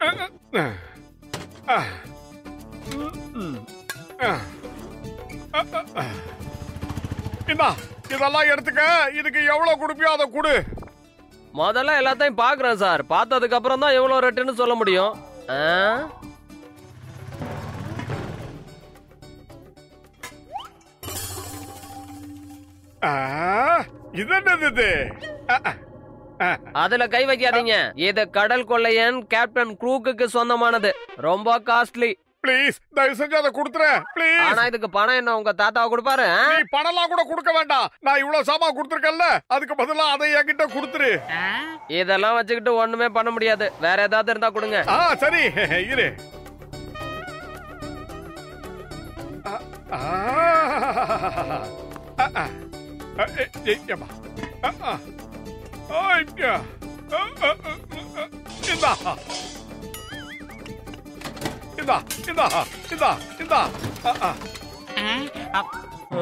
இந்தா இதெல்லாம் எடுத்துக்க இதுக்கு எவ்வளவு கொடுப்பியோ அதை கொடு முதல்ல எல்லாத்தையும் பாக்குறேன் சார் பார்த்ததுக்கு அப்புறம் தான் எவ்வளவு ரேட்டுன்னு சொல்ல முடியும் ஆ? ஆ, இது என்னது இது ஆ, ஆ, ஆ. அதுல கை வைக்காதீங்க இது கடல் கொள்ளையன் கேப்டன் க்ரூக்குக்கு சொந்தமானது ரொம்ப காஸ்ட்லி ப்ளீஸ் தயவு செஞ்சு அதை கொடுத்துறேன் ப்ளீஸ் ஆனா இதுக்கு பணம் என்ன உங்க தாத்தாவை கொடுப்பாரு ஆ? நீ பணம்லாம் கூட கொடுக்க வேண்டாம் நான் இவ்வளவு சாமான் கொடுத்துருக்கேன்ல அதுக்கு பதிலா அதை என்கிட்ட கொடுத்துரு ஆ? இதெல்லாம் வச்சுக்கிட்டு ஒண்ணுமே பண்ண முடியாது வேற ஏதாவது இருந்தா கொடுங்க ஆ சரி இரு ஆ, ஆ, ஆ, ஆ. ஆ, ஏ, ஏ, ஏம்மா. ஆ, ஆ. ஆ, இங்க. ஆ, ஆ, ஆ, ஆ. இந்தா இந்தா இந்தா இந்தா இந்தா ஆ, ஆ. ஆ? அப்- ஆ?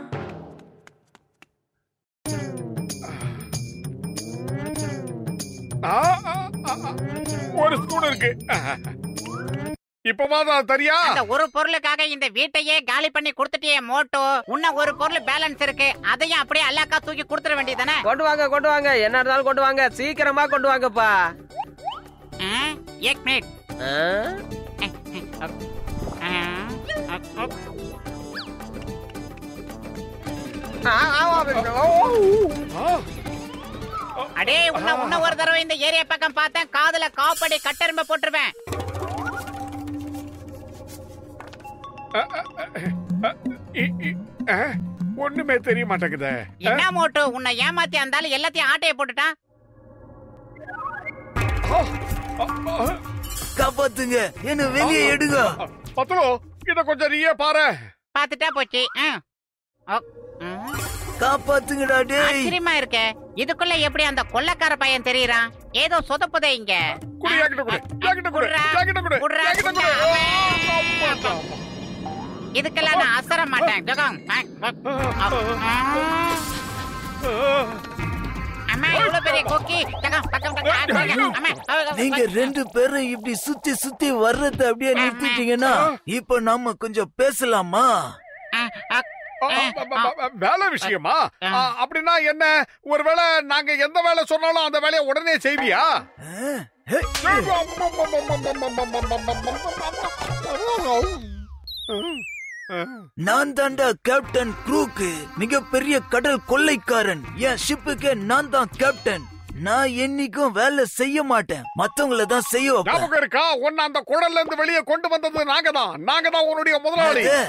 ஆ, ஆ, ஆ, ஆ. ஒரு ஸ்பூன் இருக்கு இப்பமா தான் தரியா அந்த ஒரு பொருளுக்காக இந்த வீட்டையே காலி பண்ணி கொடுத்துட்டியே மோட்டோ இன்னும் ஒரு பொருள் பேலன்ஸ் இருக்கு அதையும் அப்படியே அல்லாக்கா தூக்கி கொடுத்துட வேண்டியதானே கொண்டு வாங்க கொண்டு வாங்க என்ன இருந்தாலும் கொண்டு வாங்க சீக்கிரமா கொண்டு வாங்கப்பா ஏக் மினிட் ஆ? ஆ, ஆ, ஆ, ஓ. ஆ, அடே உன்ன உன்ன ஒரு தடவை இந்த ஏரியா பக்கம் பார்த்தேன் காதுல காப்படி கட்டெரும்ப போட்டுருவேன் இ- இ- ஆ, ஒண்ணுமே தெரிய மாட்டேங்குதே என்ன மோட்டோ உன்னை ஏமாத்தி அந்தாலும் எல்லாத்தையும் ஆட்டைய போட்டுட்டான் ஆ, ஆ, ஆ. காப்பாத்துங்க என்ன வெளியே எடுங்க பத்ரு இத கொஞ்சம் நீயே பாரு பாத்துட்டா போச்சு ம். ஓ, ம். காப்பாத்துங்கடா டேய் ஆச்சரியமா இருக்கே இதுக்குள்ள எப்படி அந்த கொள்ளக்கார பையன் தெரியறான் ஏதோ சொதப்புதே இங்க குடு என்கிட்ட குடு என்கிட்ட குடு குடுறா. என்கிட்ட குடு குடுறா, என்கிட்ட குடு குடுறா. ஆ, ஆமா, ஆமா. இதுக்கெல்லாம் நான் அசர மாட்டேன் ஜகம். ஆ, ஆ. அம்மா இவ்வளவு பெரிய கொக்கி ஜகம், பக்கம் பக்கம். ஆ, ஜகம். அம்மா, ஆ, நீங்க ரெண்டு பேரும் இப்படி சுத்தி சுத்தி வர்றத அப்படியே நிறுத்திட்டீங்கன்னா இப்ப நாம கொஞ்சம் பேசலாமா ஆ, ஆ, ஆ, ஆ, ஆ, ஆ, வேலை விஷயமா ஆ, அப்படின்னா என்ன ஒருவேளை நாங்க எந்த வேலை சொன்னாலும் அந்த வேலையை உடனே செய்வியா ஆ? ஹே, நான் தாண்டா கேப்டன் க்ரூக்கு மிகப்பெரிய கடல் கொள்ளைக்காரன் என் ஷிப்புக்கு நான் தான் கேப்டன் நான் என்னைக்கும் வேலை செய்ய மாட்டேன் மத்தவங்கள தான் செய்ய வைப்பேன் ஞாபகம் இருக்கா உன்னை அந்த குடல்ல இருந்து வெளியே கொண்டு வந்தது நாங்க தான் நாங்க தான் உன்னுடைய முதலாளி அது,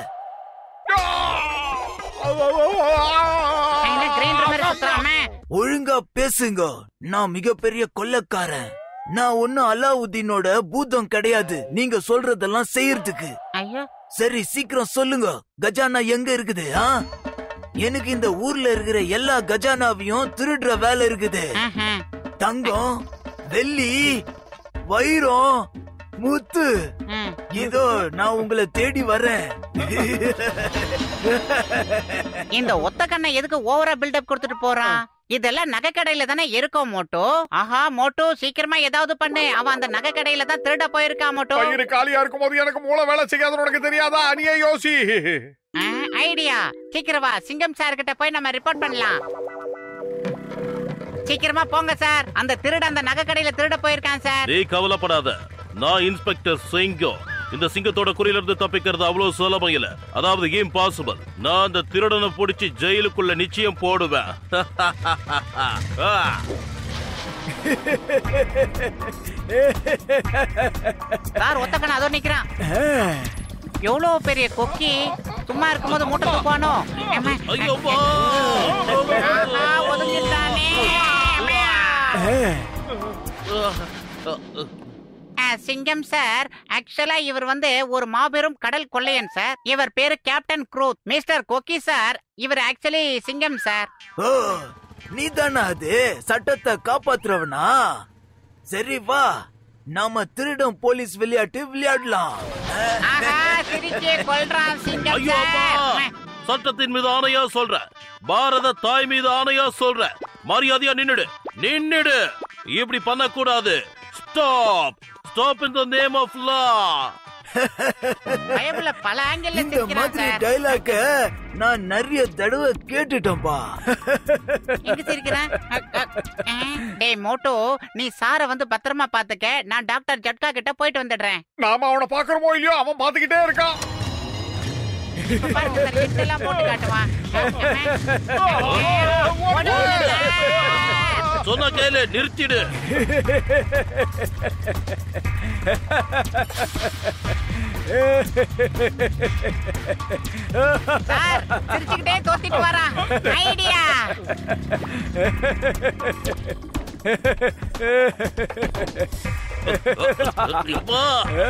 என்ன green room மாதிரி சுத்துறான், ஒழுங்கா பேசுங்க நான் மிகப்பெரிய கொள்ளைக்காரன் நான் ஒன்னும் அலாவுதீனோட பூதம் கிடையாது நீங்க சொல்றதெல்லாம் செய்யறதுக்கு ஐயோ சரி சீக்கிரம் சொல்லுங்க கஜானா எங்க இருக்குது ஆ? எனக்கு இந்த ஊர்ல இருக்கிற எல்லா கஜானாவையும் திருடுற வேலை இருக்குது ஆஹா. தங்கம் வெள்ளி வைரம் முத்து ம். இதோ நான் உங்களை தேடி வரேன் இந்த ஒத்த கண்ணை எதுக்கு ஓவரா பில்டப் கொடுத்துட்டு போறான் இதெல்லாம் நகை கடையில தானே இருக்கும் மோட்டோ ஆஹா மோட்டோ சீக்கிரமா ஏதாவது பண்ணு அவன் அந்த நகை கடையில தான் திருட போயிருக்கான் மோட்டோ பயிறு காலியா இருக்கும் போது எனக்கு மூளை வேலை செய்யாத உனக்கு தெரியாதா அணியே யோசி ஐடியா சீக்கிரம் வா சிங்கம் சார் கிட்ட போய் நம்ம ரிப்போர்ட் பண்ணலாம் சீக்கிரமா போங்க சார் அந்த திருட அந்த நகை கடையில திருட போயிருக்கான் சார் நீ கவலைப்படாத நான் இன்ஸ்பெக்டர் சிங்கம் இந்த சிங்கத்தோட குறியில இருந்து தப்பிக்கிறது அவ்வளவு சுலபம் இல்ல அதாவது இம்பாசிபிள் நான் அந்த திருடனை பிடிச்சி ஜெயிலுக்குள்ள நிச்சயம் போடுவேன் ஆ. சார் ஒத்த கண்ணை அதோ நிக்கிறான் எவ்வளவு பெரிய கொக்கி சும்மா இருக்கும்போது மூட்டை தூக்குவானோ ஏம்மா. ஐயோப்பா. ஆஹா, ஒதுங்கிட்டானே அம்மா. ஆ, சிங்கம் சார் ஆக்சுவலா இவர் வந்து ஒரு மாபெரும் கடல் கொள்ளையன் சார் இவர் பேரு கேப்டன் க்ரூத் மிஸ்டர் கொக்கி சார் இவர் ஆக்சுவலி சிங்கம் சார் ஓ நீ தானா அது சட்டத்தை காப்பாத்துறவனா சரி வா நாம திருடம் போலீஸ் விளையாட்டு விளையாடலாம் ஆஹா சிரிச்சே கொல்றான் சிங்கம் ஐயோ அப்பா சார் சட்டத்தின் மீது ஆணையா சொல்ற பாரத தாய் மீது ஆணையா சொல்ற மரியாதையா நின்னுடு நின்னுடு இப்படி பண்ண கூடாது stop stop in the name of law பயமுள்ள பல ஆங்கிள் இந்த சிரிக்கிறான் மாதிரி சார் டைலாக்க நான் நிறைய தடவை கேட்டுட்டேன்பா எங்க சிரிக்கிறான் அ, அ, அ. டேய் மோட்டோ நீ சார வந்து பத்திரமா பாத்துக்க நான் டாக்டர் ஜட்கா கிட்ட போயிட்டு வந்துடுறேன் நாம அவனை பாக்குறோமோ இல்லையோ அவன் பாத்துக்கிட்டே இருக்கான் இப்ப பாருங்க சார் list எல்லாம் போட்டு காட்டுவான் அ, அ. Moto, sir. சொன்ன கேளு நிறுத்திடு சார் சிரிச்சுக்கிட்டே தோத்திட்டு வரான் ஐடியா அப்பா,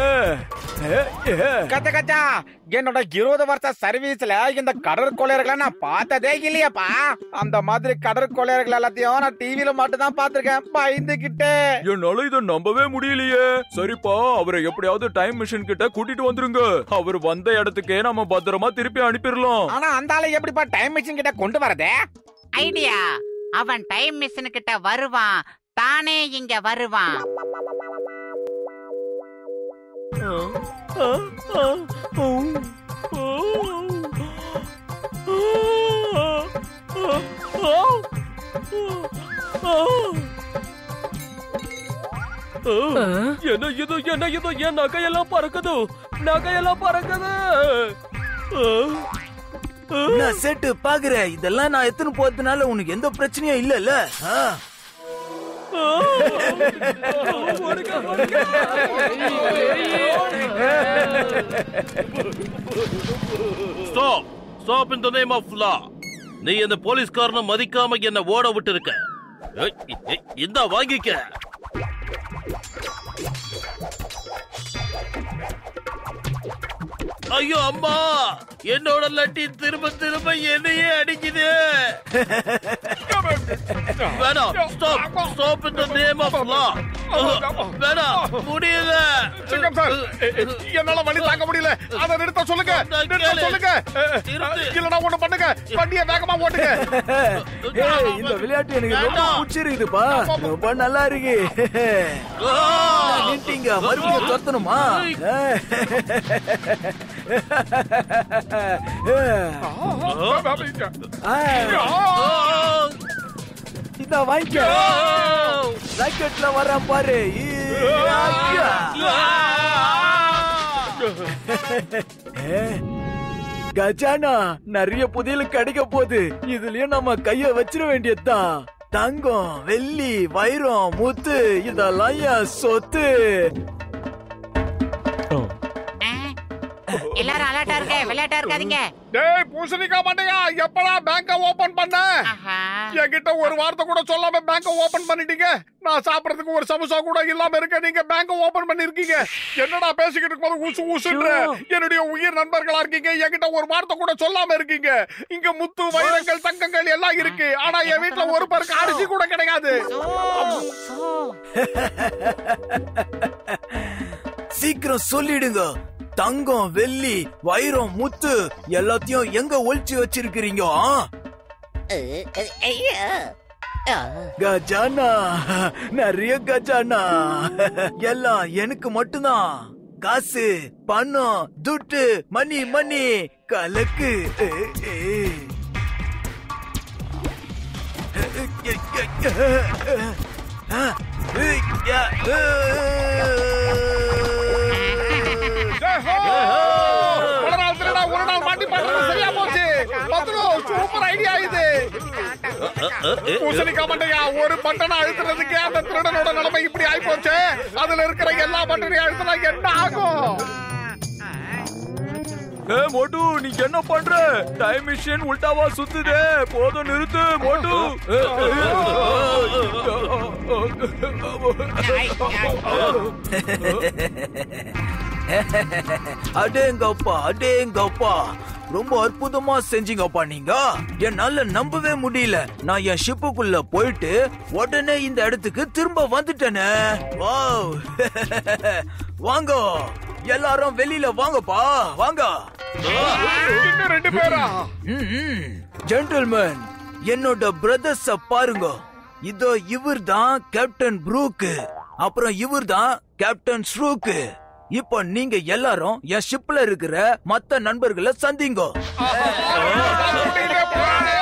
கச்சா கச்சா என்னோட இருபது வருஷ சர்வீஸ்ல இந்த கடற்கொள்ளையர்களை நான் பார்த்ததே இல்லையாப்பா அந்த மாதிரி கடற்கொள்ளையர்கள் எல்லாத்தையும் நான் டிவில மட்டும் தான் பாத்திருக்கேன் பயந்துகிட்டே என்னால இத நம்பவே முடியலையே சரிப்பா அவரை எப்படியாவது டைம் மிஷின் கிட்ட கூட்டிட்டு வந்துருங்க அவர் வந்த இடத்துக்கே நம்ம பத்திரமா திருப்பி அனுப்பிடலாம் ஆனா அந்த ஆளை எப்படிப்பா டைம் மிஷின் கிட்ட கொண்டு வரதே ஐடியா அவன் டைம் மிஷின் கிட்ட வருவான் தானே இங்க வருவான் என்ன இது என்ன இது என் நகையெல்லாம் பறக்குது நகையெல்லாம் பறக்குது நான் செட்டு பாக்குறேன் இதெல்லாம் நான் எத்தனை போறதுனால உனக்கு எந்த பிரச்சனையும் இல்லல்ல ஆ? Stop stop in the name of law நீ அந்த போலீஸ்காரனை மதிக்காம என்ன ஓட விட்டு இருக்க இந்த வாங்கிக்க ஐயோ அம்மா என்னோட லட்டி திரும்ப திரும்ப என்னையே அடிக்குது வேணாம் stop stop in the name of law வேணாம் முடியல சிங்கம் சார் எ- எ- என்னால வண்டி தாங்க முடியல அதை நிறுத்த சொல்லுங்க நிறுத்த சொல்லுங்க அ, அ, இல்லனா ஒண்ணு பண்ணுங்க வண்டியை வேகமா ஓட்டுங்க ஏய், இந்த விளையாட்டு எனக்கு ரொம்ப வேண்டாம். பிடிச்சிருக்குதுப்பா ரொம்ப நல்லா இருக்கு நின்ட்டீங்க மறுபடியும் துரத்தணுமா இத வாங்கிக்க ராக்கெட்ல வர பாரு ஈ, ஐயா. ஏ, கஜானா நிறைய புதையல் கிடைக்க போகுது இதுலயும் நம்ம கைய வச்சிட வேண்டியதுதான் தங்கம் வெள்ளி வைரம் முத்து இதெல்லாம் என் சொத்து ஆ? எல்லாரும் அலர்ட்டா இருக்க விளையாட்டா இருக்காதீங்க டேய் பூசணிக்கா மாட்டையா எப்படா பேங்க ஓபன் பண்ண ஆஹா என்கிட்ட ஒரு வார்த்தை கூட சொல்லாம பேங்க ஓபன் பண்ணிட்டீங்க நான் சாப்பிடறதுக்கு ஒரு சமோசா கூட இல்லாம இருக்க நீங்க பேங்க ஓபன் பண்ணிருக்கீங்க என்னடா பேசிக்கிட்டு இருக்கும்போது உசு உசுன்ற என்னுடைய உயிர் நண்பர்களா இருக்கீங்க என்கிட்ட ஒரு வார்த்தை கூட சொல்லாம இருக்கீங்க இங்க முத்து வைரங்கள் தங்கங்கள் எல்லாம் இருக்கு ஆனா என் வீட்ல ஒரு பருக்கு அரிசி கூட கிடையாது சோ, சோ. சீக்கிரம் சொல்லிடுங்க தங்கம் வெள்ளி வைரம் முத்து எல்லாத்தையும் எங்க ஒளிச்சு வச்சிருக்கிறீங்க ஆ? கஜானா நிறைய கஜானா எல்லாம் எனக்கு மட்டும்தான் காசு பணம் துட்டு மணி மணி கலக்கு ஏ, ஏ. ஆ, ஏய், யா, ஏ. ஜெய் ஹோ! ஒரு நாள் திருடா ஒரு நாள் மாட்டி பண்றது சரியா போச்சு பத்ரு சூப்பர் ஐடியா இது பூசணிக்கா மண்டையா ஒரு பட்டனை அழுத்துறதுக்கே அந்த திருடனோட நிலைமை இப்படி ஆயி போச்சு அதுல இருக்கிற எல்லா பட்டனையும் அழுத்தினா என்ன ஆகும் ஏ மோட்டு நீ என்ன பண்ற டைம் மிஷின் உல்டாவா சுத்துதே போதும் நிறுத்து மோட்டு ஏ, அடேங்கப்பா அடேங்கப்பா ரொம்ப அற்புதமா செஞ்சீங்கப்பா நீங்க என்னால நம்பவே முடியல நான் என் ஷிப்புக்குள்ள போயிட்டு உடனே இந்த இடத்துக்கு திரும்ப வந்துட்டேனே வாவ் வாங்க எல்லாரும் வெளியில வாங்கப்பா வாங்க இன்னும் ரெண்டு பேரா ஜென்டில்மேன் என்னோட பிரதர்ஸ பாருங்க இதோ இவர் தான் கேப்டன் ப்ரூக் அப்புறம் இவர் தான் கேப்டன் ஸ்ரூக்கு இப்போ நீங்க எல்லாரும் என் ஷிப்ல இருக்கிற மத்த நண்பர்களை சந்திங்கோ கூட்டிட்டு போறேன்.